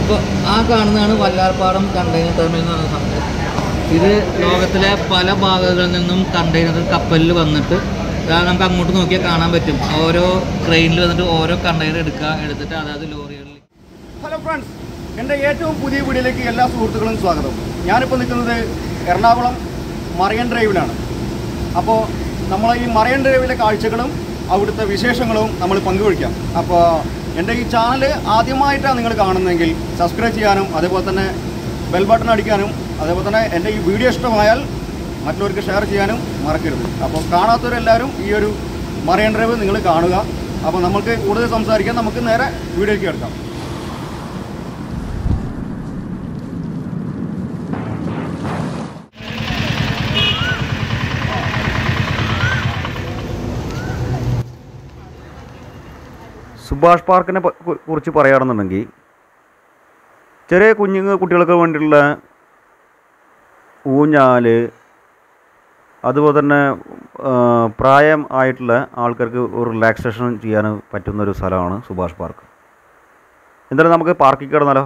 അപ്പോൾ ആ കാണുന്നതാണ് വല്ലാർപാടം കണ്ടെയ്നർ ടെർമിനൽ എന്ന് പറയുന്ന സംഭവം ഇത് ലോകത്തിലെ പല ഭാഗങ്ങളിൽ നിന്നും കണ്ടെയ്നർ കപ്പലിൽ വന്നിട്ട് ദാ നമുക്ക് അങ്ങോട്ട് നോക്കിയാൽ കാണാൻ പറ്റും ഓരോ ട്രെയിനിൽ വന്നിട്ട് ഓരോ കണ്ടെയ്നർ എടുക്കുക എടുത്തിട്ട് അതായത് ലോറികളിൽ ഹലോ ഫ്രണ്ട്സ് എൻ്റെ ഏറ്റവും പുതിയ വീഡിയോയിലേക്ക് എല്ലാ സുഹൃത്തുക്കളും സ്വാഗതം ഞാനിപ്പോൾ നിൽക്കുന്നത് എറണാകുളം മറയൻ ഡ്രൈവിലാണ് അപ്പോൾ നമ്മൾ ഈ മറയൻ ഡ്രൈവിലെ കാഴ്ചകളും അവിടുത്തെ വിശേഷങ്ങളും നമ്മൾ പങ്കുവയ്ക്കാം അപ്പോൾ എൻ്റെ ഈ ചാനൽ ആദ്യമായിട്ടാണ് നിങ്ങൾ കാണുന്നതെങ്കിൽ സബ്സ്ക്രൈബ് ചെയ്യാനും അതേപോലെ തന്നെ ബെൽ ബട്ടൺ അടിക്കാനും അതേപോലെ തന്നെ എൻ്റെ ഈ വീഡിയോ ഇഷ്ടമായാൽ മറ്റുള്ളവർക്ക് ഷെയർ ചെയ്യാനും മറക്കരുത് അപ്പോൾ കാണാത്തവരെല്ലാവരും ഈ ഒരു മറയൻ ഡ്രൈവ് നിങ്ങൾ കാണുക അപ്പോൾ നമുക്ക് കൂടുതൽ സംസാരിക്കാൻ നമുക്ക് നേരെ വീഡിയോയ്ക്ക് എടുക്കാം സുഭാഷ് പാർക്കിനെ പ- കു- കുറിച്ച് പറയുകയാണെന്നുണ്ടെങ്കിൽ ചെറിയ കുഞ്ഞുങ്ങൾ കുട്ടികൾക്ക് വേണ്ടിയുള്ള ഊഞ്ഞാല് അതുപോലെ തന്നെ ആ, പ്രായം ആയിട്ടുള്ള ആൾക്കാർക്ക് ഒരു റിലാക്സേഷൻ ചെയ്യാൻ പറ്റുന്ന ഒരു സ്ഥലമാണ് സുഭാഷ് പാർക്ക് എന്തായാലും നമുക്ക് പാർക്കിൽ കിടന്നാലോ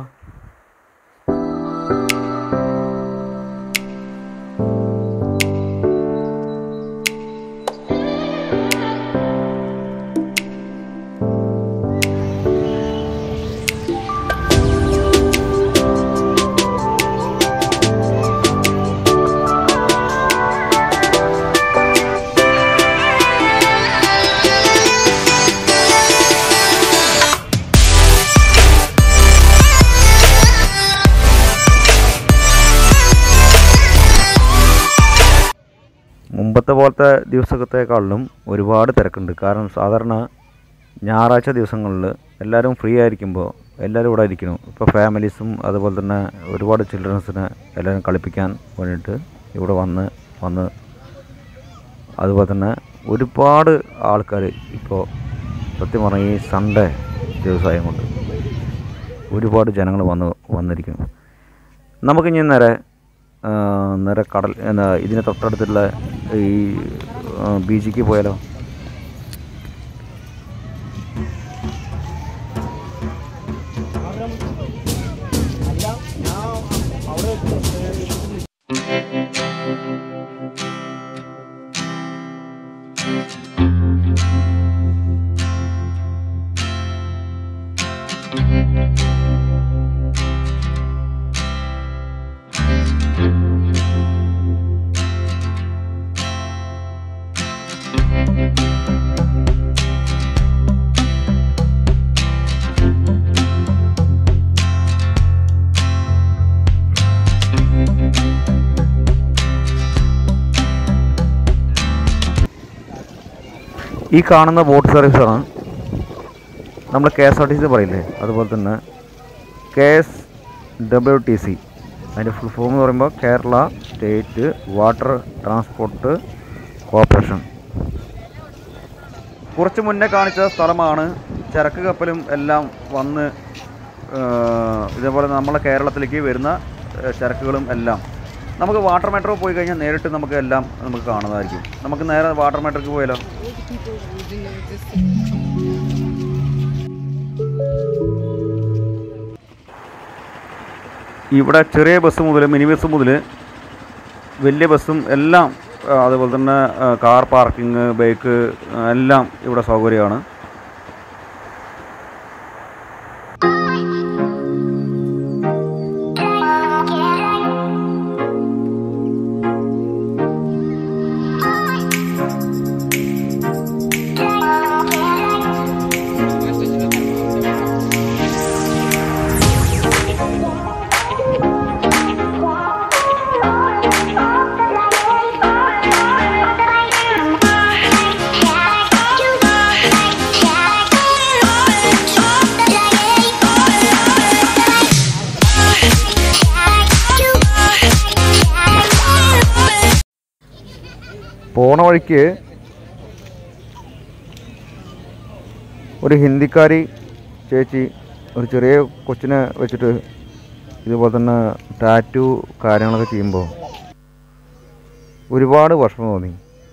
മുമ്പത്തെ പോലത്തെ ദിവസത്തെക്കാളിലും ഒരുപാട് തിരക്കുണ്ട് കാരണം സാധാരണ ഞായറാഴ്ച ദിവസങ്ങളിൽ എല്ലാവരും ഫ്രീ ആയിരിക്കുമ്പോൾ എല്ലാവരും ഇവിടെ ഇരിക്കണം ഇപ്പോൾ ഫാമിലീസും അതുപോലെ തന്നെ ഒരുപാട് ചിൽഡ്രൻസിനെ എല്ലാവരും കളിപ്പിക്കാൻ വേണ്ടിയിട്ട് ഇവിടെ വന്ന് വന്ന് അതുപോലെ തന്നെ ഒരുപാട് ആൾക്കാർ ഇപ്പോൾ സത്യം പറഞ്ഞാൽ ഈ സൺഡേ ദിവസമായത് കൊണ്ട് ഒരുപാട് ജനങ്ങൾ വന്ന് വന്നിരിക്കുന്നു നമുക്കിനി നേരെ ആ, നേരെ കടൽ എന്താ ഇതിന് തൊട്ടടുത്തുള്ള ഈ ബീച്ചിക്ക് പോയാലോ ഈ കാണുന്ന ബോട്ട് സർവീസാണ് നമ്മൾ K S R T C പറയില്ലേ അതുപോലെ തന്നെ K S W T C അതിൻ്റെ ഫുൾ ഫോം എന്ന് പറയുമ്പോൾ Kerala State Water Transport Corporation കുറച്ച് മുന്നേ കാണിച്ച സ്ഥലമാണ് ചരക്ക് കപ്പലും എല്ലാം വന്ന് ആ, ഇതേപോലെ നമ്മളെ കേരളത്തിലേക്ക് വരുന്ന ആ, ചരക്കുകളും എല്ലാം നമുക്ക് വാട്ടർ മെട്രോ പോയി കഴിഞ്ഞാൽ നേരിട്ട് നമുക്ക് എല്ലാം നമുക്ക് കാണുന്നതായിരിക്കും നമുക്ക് നേരെ വാട്ടർ മെട്രോക്ക് പോയാലോ ഇവിടെ ചെറിയ ബസ് മുതൽ മിനി ബസ് മുതൽ വലിയ ബസ്സും എല്ലാം ആ, അതുപോലെ തന്നെ ആ, കാർ പാർക്കിംഗ് ബൈക്ക് ആ, എല്ലാം ഇവിടെ സൗകര്യമാണ് പോണ വഴിക്ക് ഒരു ഹിന്ദിക്കാരി ചേച്ചി ഒരു ചെറിയ കൊച്ചിനെ വെച്ചിട്ട് ഇതുപോലെ തന്നെ ടാറ്റു കാര്യങ്ങളൊക്കെ ചെയ്യുമ്പോൾ ഒരുപാട് വിഷമം തോന്നി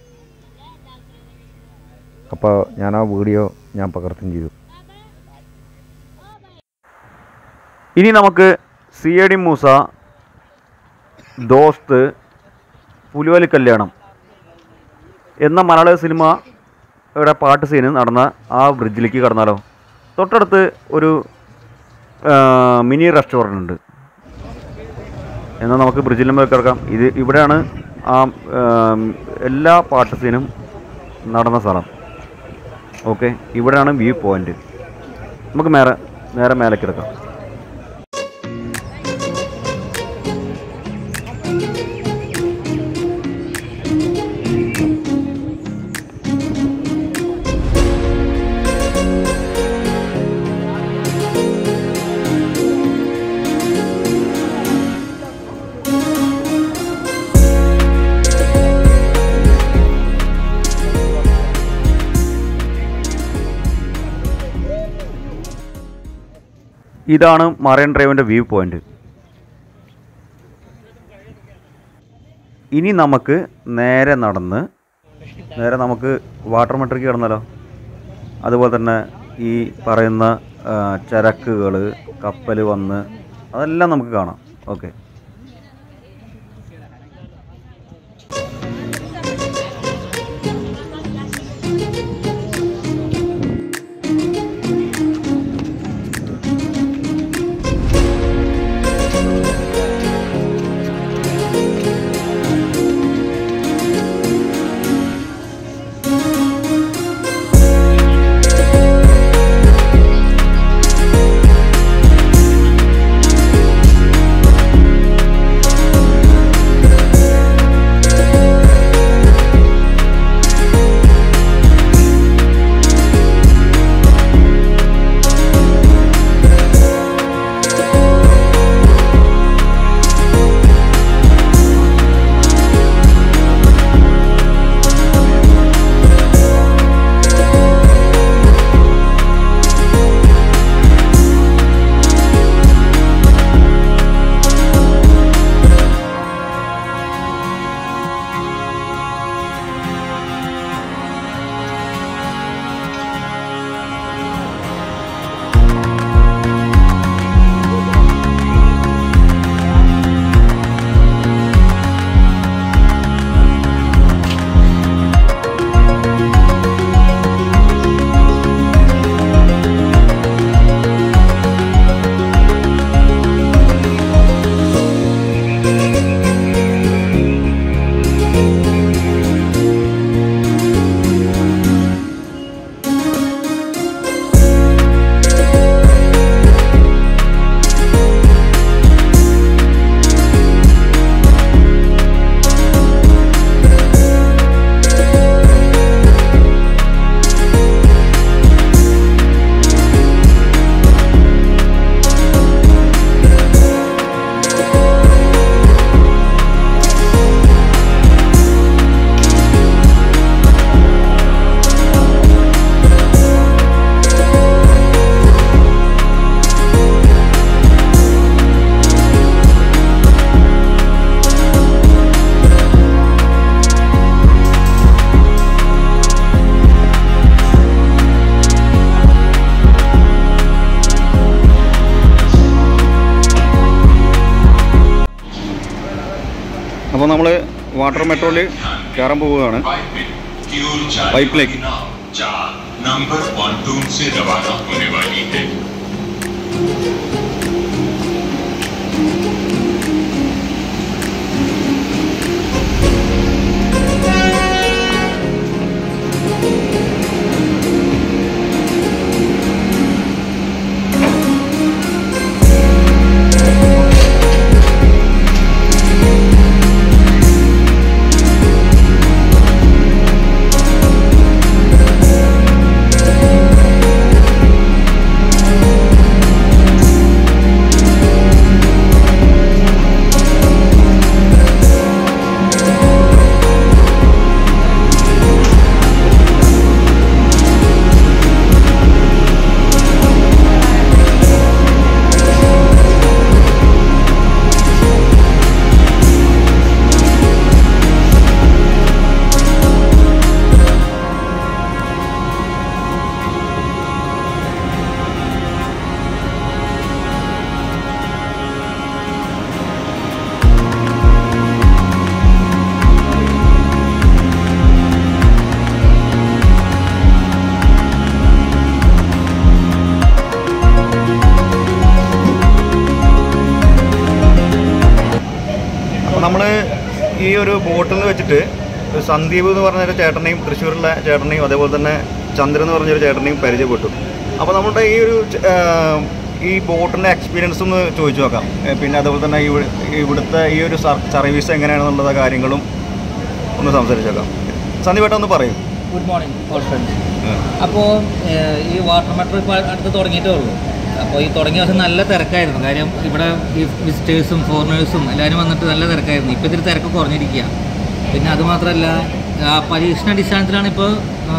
അപ്പോൾ ഞാൻ ആ വീഡിയോ ഞാൻ പകർത്തുകയും ചെയ്തു ഇനി നമുക്ക് C I D Moosa Dost Pulival Kalyanam എന്ന മലയാള സിനിമയുടെ പാട്ട് സീന് നടന്ന ആ ബ്രിഡ്ജിലേക്ക് കടന്നാലോ തൊട്ടടുത്ത് ഒരു ആ, മിനി റെസ്റ്റോറൻ്റ് ഉണ്ട് എന്നാൽ നമുക്ക് ബ്രിഡ്ജിലും പോയി കിടക്കാം ഇത് ഇവിടെയാണ് ആ ആം, എല്ലാ പാട്ട് സീനും നടന്ന സ്ഥലം ഓക്കെ ഇവിടെയാണ് വ്യൂ പോയിന്റ് നമുക്ക് നേരെ നേരെ മേലേക്ക് എടുക്കാം ഇതാണ് മറൈൻ ഡ്രൈവിൻ്റെ വ്യൂ പോയിന്റ് ഇനി നമുക്ക് നേരെ നടന്ന് നേരെ നമുക്ക് വാട്ടർ മെട്രിക്ക് കിടന്നാലോ അതുപോലെ തന്നെ ഈ പറയുന്ന ചരക്കുകൾ കപ്പൽ വന്ന് അതെല്ലാം നമുക്ക് കാണാം ഓക്കെ അപ്പോൾ നമ്മൾ വാട്ടർ മെട്രോയിൽ കയറാൻ പോവുകയാണ് पाइपलाइन चार नंबर पॉन्टून से रवाना होने वाली है അപ്പോൾ ഈ ഒരു ബോട്ടിൽ നിന്ന് വെച്ചിട്ട് ഒരു സന്ദീപ് എന്ന് പറഞ്ഞൊരു ചേട്ടനെയും തൃശ്ശൂരിലെ ചേട്ടനെയും അതേപോലെ തന്നെ ചന്ദ്രൻ എന്ന് പറഞ്ഞൊരു ചേട്ടനെയും പരിചയപ്പെട്ടു അപ്പോൾ നമ്മുടെ ഈ ഒരു ച- ആ, ഈ ബോട്ടിൻ്റെ എക്സ്പീരിയൻസ് ഒന്ന് ചോദിച്ചു നോക്കാം ഏ, പിന്നെ അതേപോലെ തന്നെ ഇവി- ഇവിടുത്തെ ഈ ഒരു സർ- സർവീസ് എങ്ങനെയാണെന്നുള്ള കാര്യങ്ങളും ഒന്ന് സംസാരിച്ചേക്കാം സന്ദീപ് ഏട്ടാ ഒന്ന് പറയും ഗുഡ് മോർണിംഗ് ഓൾ ഫ്രണ്ട്സ് അപ്പോൾ ഈ വാട്ടർ മെട്രോ ഇപ്പോൾ അടുത്ത് തുടങ്ങിയിട്ടേ ഉള്ളൂ അപ്പോൾ ഈ തുടങ്ങിയ ദിവസം നല്ല തിരക്കായിരുന്നു കാര്യം ഇവിടെ ഈ വിസിറ്റേഴ്സും ഫോറിനേഴ്സും എല്ലാവരും വന്നിട്ട് നല്ല തിരക്കായിരുന്നു ഇപ്പോൾ ഇത്തിരി തിരക്ക് കുറഞ്ഞിരിക്കുക പിന്നെ അതുമാത്രമല്ല ആ പരീക്ഷണാടിസ്ഥാനത്തിലാണ് ഇപ്പോൾ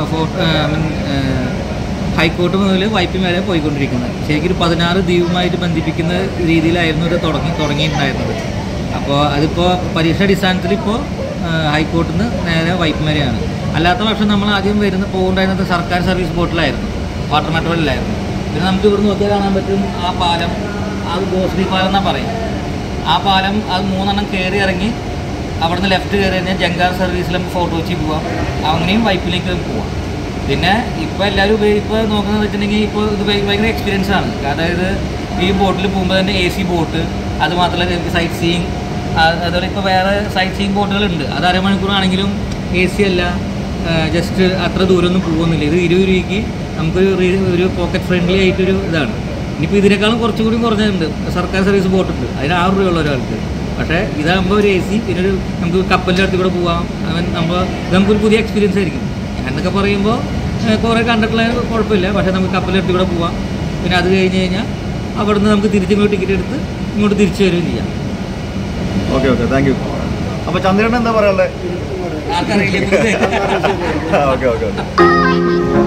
ഹൈക്കോർട്ട് മുതൽ വൈപ്പിൻ വരെ പോയിക്കൊണ്ടിരിക്കുന്നത് ശരിക്കും ഒരു പതിനാറ് ദ്വീപുമായിട്ട് ബന്ധിപ്പിക്കുന്ന രീതിയിലായിരുന്നു ഇത് തുടങ്ങി തുടങ്ങിയിട്ടുണ്ടായിരുന്നത് അപ്പോൾ അതിപ്പോൾ പരീക്ഷാടിസ്ഥാനത്തിൽ ഇപ്പോൾ ഹൈക്കോർട്ടിൽ നിന്ന് നേരെ വൈപ്പിൻ വരെയാണ് അല്ലാത്ത പക്ഷം നമ്മൾ ആദ്യം വരുന്ന പോകുന്നുണ്ടായിരുന്നത് സർക്കാർ സർവീസ് ബോട്ടിലായിരുന്നു വാട്ടർ മെട്രോയിലായിരുന്നു പിന്നെ നമുക്ക് ഇവിടെ നോക്കിയാൽ കാണാൻ പറ്റും ആ പാലം അത് ഗോശ്രീ പാലം എന്നാണ് പറയും ആ പാലം അത് മൂന്നെണ്ണം കയറി ഇറങ്ങി അവിടുന്ന് ലെഫ്റ്റ് കയറി കഴിഞ്ഞാൽ ജങ്കാർ സർവീസിൽ നമുക്ക് ഫോട്ടോ വെച്ച് പോവാം അങ്ങനെയും വൈപ്പിലേക്ക് നമുക്ക് പോവാം പിന്നെ ഇപ്പോൾ എല്ലാവരും ഉപയോഗി ഇപ്പോൾ നോക്കുന്നത് വെച്ചിട്ടുണ്ടെങ്കിൽ ഇപ്പോൾ ഇത് ഭയ- ഭയങ്കര എക്സ്പീരിയൻസ് ആണ് അതായത് ഈ ബോട്ടിൽ പോകുമ്പോൾ തന്നെ എ സി ബോട്ട് അത് മാത്രമല്ല നമുക്ക് സൈറ്റ് സീയിങ് അതുപോലെ ഇപ്പോൾ വേറെ സൈറ്റ് സീയിങ് ബോട്ടുകളുണ്ട് അത് അരമണിക്കൂറാണെങ്കിലും എ സി അല്ല ജസ്റ്റ് അത്ര ദൂരമൊന്നും പോകുന്നില്ല ഇത് ഇരുപത് രൂപയ്ക്ക് നമുക്കൊരു റീ- ഒരു പോക്കറ്റ് ഫ്രണ്ട്ലി ആയിട്ടൊരു ഇതാണ് ഇനിയിപ്പോൾ ഇതിനേക്കാളും കുറച്ചുകൂടി കുറഞ്ഞിട്ടുണ്ട് സർക്കാർ സർവീസ് ബോട്ടുണ്ട് അതിന് ആറ് രൂപയുള്ള ഒരാൾക്ക് പക്ഷേ ഇതാകുമ്പോൾ ഒരു എ സി പിന്നെ ഒരു നമുക്ക് കപ്പലിൻ്റെ അടുത്ത് കൂടെ പോകാം അവൻ നമ്മൾ ഇത് നമുക്കൊരു പുതിയ എക്സ്പീരിയൻസ് ആയിരിക്കും എന്നൊക്കെ പറയുമ്പോൾ ഏഹ്, കുറേ കണ്ടിട്ടുള്ള കുഴപ്പമില്ല പക്ഷേ നമുക്ക് കപ്പലിൻ്റെ അടുത്ത് കൂടെ പോവാം പിന്നെ അത് കഴിഞ്ഞ് കഴിഞ്ഞാൽ അവിടുന്ന് നമുക്ക് തിരിച്ചിങ്ങോട്ട് ടിക്കറ്റ് എടുത്ത് ഇങ്ങോട്ട് തിരിച്ചു വരികയും ചെയ്യാം ഓക്കെ ഓക്കെ താങ്ക് യു അപ്പോൾ ചന്ദ്രൻ എന്താ പറയാനുള്ളത് ആർക്കറിയില്ല ഓക്കെ ഓക്കെ ഓക്കെ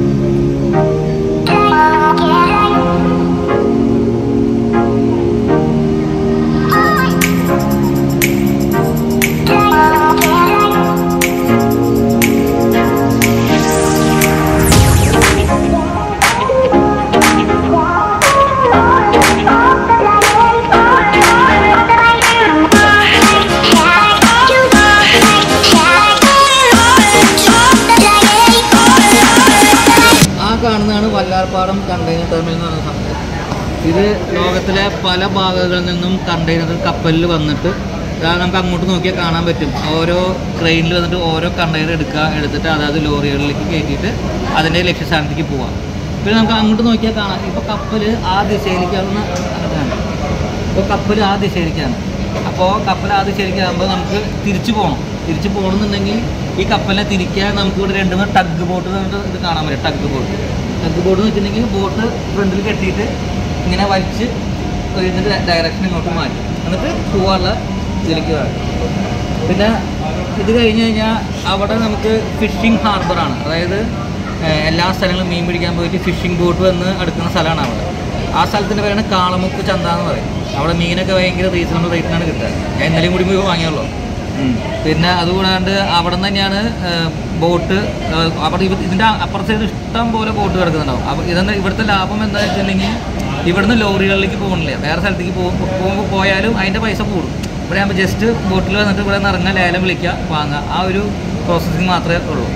ആ കാണുന്നതാണ് വല്ലാർപാടം കണ്ടെയ്നർ ടെർമിനൽ എന്ന് പറയുന്ന സംഭവം ഇത് ലോകത്തിലെ പല ഭാഗങ്ങളിൽ നിന്നും കണ്ടെയ്നർ കപ്പലിൽ വന്നിട്ട് ഇതാ നമുക്ക് അങ്ങോട്ട് നോക്കിയാൽ കാണാൻ പറ്റും ഓരോ ക്രെയിനിൽ വന്നിട്ട് ഓരോ കണ്ടെയ്നർ എടുക്കുക എടുത്തിട്ട് അതായത് ലോറികളിലേക്ക് കയറ്റിയിട്ട് അതിൻ്റെ ലക്ഷ്യസ്ഥാനത്തേക്ക് പോവാം പിന്നെ നമുക്ക് അങ്ങോട്ട് നോക്കിയാൽ കാണാം ഇപ്പോൾ കപ്പൽ ആ ദിശയിലേക്കാണ് അതാണ് ഇപ്പോൾ കപ്പൽ ആ ദിശയിലേക്കാണ് അപ്പോൾ കപ്പൽ ആ ദിശയിലേക്കാകുമ്പോൾ നമുക്ക് തിരിച്ചു പോകണം തിരിച്ചു പോകണമെന്നുണ്ടെങ്കിൽ ഈ കപ്പലിനെ തിരിക്കാൻ നമുക്ക് ഇവിടെ രണ്ട് മൂന്ന് ടഗ് ബോട്ട് പറഞ്ഞിട്ട് ഇത് കാണാൻ പറ്റും ടഗ് ബോട്ട് ടഗ് ബോട്ട് എന്ന് വെച്ചിട്ടുണ്ടെങ്കിൽ ബോട്ട് ഫ്രണ്ടിൽ കെട്ടിയിട്ട് ഇങ്ങനെ വലിച്ച് ഇതിൻ്റെ ഡയറക്ഷൻ ഇങ്ങോട്ട് മാറ്റി എന്നിട്ട് പോകാനുള്ള ഇതിലേക്ക് വേണം പിന്നെ ഇത് കഴിഞ്ഞ് കഴിഞ്ഞാൽ അവിടെ നമുക്ക് ഫിഷിംഗ് ഹാർബറാണ് അതായത് ഏഹ്, എല്ലാ സ്ഥലങ്ങളും മീൻ പിടിക്കാൻ പോയിട്ട് ഫിഷിംഗ് ബോട്ട് വന്ന് അടുക്കുന്ന സ്ഥലമാണ് അവിടെ ആ സ്ഥലത്തിൻ്റെ പേരാണ് കാളമുക്ക് ചന്ത എന്ന് പറയും അവിടെ മീനൊക്കെ ഭയങ്കര റീസണബിൾ റേറ്റിനാണ് കിട്ടുക ഞാൻ ഇന്നലെയും കൂടി പോയി വാങ്ങിയുള്ളൂ പിന്നെ അതുകൂടാണ്ട് അവിടെ നിന്ന് തന്നെയാണ് ഏഹ്, ബോട്ട് ഏഹ്, അവിടെ ഇവ- ഇതിൻ്റെ അപ്പുറത്തെ സൈഡ് ഇഷ്ടം പോലെ ബോട്ട് കിടക്കുന്നുണ്ടാവും അപ്പോൾ ഇതെന്താ ഇവിടുത്തെ ലാഭം എന്താ വെച്ചിട്ടുണ്ടെങ്കിൽ ഇവിടുന്ന് ലോറികളിലേക്ക് പോകുന്നില്ല വേറെ സ്ഥലത്തേക്ക് പോകുമ്പോൾ പോകുമ്പോൾ പോയാലും അതിൻ്റെ പൈസ കൂടും ഇവിടെ ആകുമ്പോൾ ജസ്റ്റ് ബോട്ടിൽ വന്നിട്ട് ഇവിടെ നിന്ന് ഇറങ്ങാൻ ലേലം വിളിക്കുക വാങ്ങുക ആ ഒരു പ്രോസസ്സിങ് മാത്രമേ ഉള്ളൂ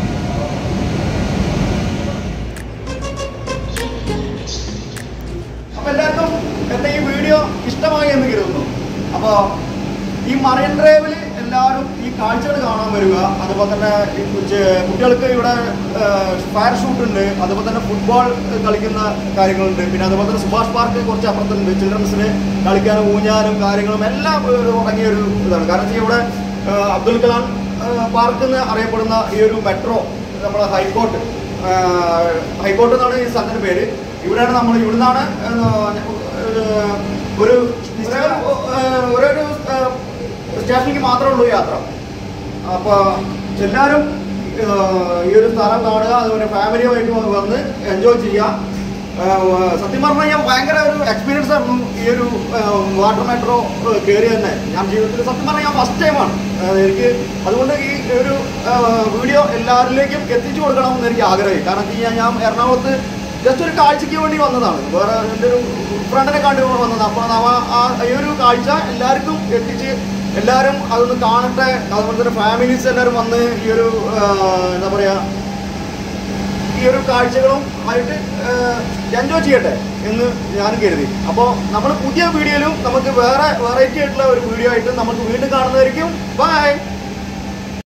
അപ്പോൾ എല്ലാവർക്കും എൻ്റെ ഈ വീഡിയോ ഇഷ്ടമായി എന്ന് കരുതുന്നു അപ്പോൾ ഈ മറൈൻ ഡ്രൈവിൽ എല്ലാവരും ഈ കാഴ്ചകൾ കാണാൻ വരിക അതുപോലെ തന്നെ ഈ കുച്ച്- കുട്ടികൾക്ക് ഇവിടെ ഫയർ ഷൂട്ട് ഉണ്ട് അതുപോലെ തന്നെ ഫുട്ബോൾ കളിക്കുന്ന കാര്യങ്ങളുണ്ട് പിന്നെ അതുപോലെ തന്നെ സുഭാഷ് പാർക്ക് കുറച്ച് അപ്പുറത്തുണ്ട് ചിൽഡ്രൻസിന് കളിക്കാനും ഊഞ്ഞാലും കാര്യങ്ങളും എല്ലാം ഒരു തുടങ്ങിയ ഒരു ഇതാണ് കാരണം വെച്ചാൽ ഇവിടെ ആ, അബ്ദുൽ കലാം പാർക്ക് എന്ന് അറിയപ്പെടുന്ന ഈ ഒരു മെട്രോ നമ്മളെ ഹൈക്കോർട്ട് ആ, ഹൈക്കോർട്ട് എന്നാണ് ഈ സ്ഥലത്തിൻ്റെ പേര് ഇവിടെയാണ് നമ്മൾ ഇവിടുന്നാണ് ഏഹ്, ഒരു ഏഹ്, ഒരൊരു ഏഹ്, സ്റ്റേഷനിലേക്ക് മാത്രമേ ഉള്ളൂ യാത്ര അപ്പോൾ എല്ലാവരും ഏഹ്, ഈ ഒരു സ്ഥലം കാണുക അതുപോലെ ഫാമിലിയുമായിട്ട് വന്ന് വന്ന് എൻജോയ് ചെയ്യുക ഏഹ്, സത്യം പറഞ്ഞു കഴിഞ്ഞാൽ ഭയങ്കര ഒരു എക്സ്പീരിയൻസ് ആയിരുന്നു ഈ ഒരു വാട്ടർ മെട്രോ കയറി തന്നെ ഞാൻ ജീവിതത്തിൽ സത്യം പറഞ്ഞാൽ ഞാൻ ഫസ്റ്റ് ടൈമാണ് എനിക്ക് അതുകൊണ്ട് ഈ ഒരു വീഡിയോ എല്ലാവരിലേക്കും എത്തിച്ചു കൊടുക്കണം എന്ന് എനിക്ക് ആഗ്രഹമായി കാരണം വെച്ച് കഴിഞ്ഞാൽ ഞാൻ എറണാകുളത്ത് ജസ്റ്റ് ഒരു കാഴ്ചയ്ക്ക് വേണ്ടി വന്നതാണ് വേറെ എൻ്റെ ഒരു ഫ്രണ്ടിനെ കണ്ടു വന്നതാണ് അപ്പോൾ നമ്മ ആ ഈ ഒരു കാഴ്ച എല്ലാവർക്കും എത്തിച്ച് എല്ലാവരും അതൊന്ന് കാണട്ടെ അതുപോലെ തന്നെ ഫാമിലീസ് എല്ലാവരും വന്ന് ഈ ഒരു ആ, എന്താ പറയുക ഈ ഒരു കാഴ്ചകളും ആയിട്ട് എൻജോയ് ചെയ്യട്ടെ എന്ന് ഞാനും കരുതി അപ്പോൾ നമ്മൾ പുതിയ വീഡിയോയിലും നമുക്ക് വേറെ വെറൈറ്റി ആയിട്ടുള്ള ഒരു വീഡിയോ ആയിട്ട് നമുക്ക് വീണ്ടും കാണുന്നതായിരിക്കും ബൈ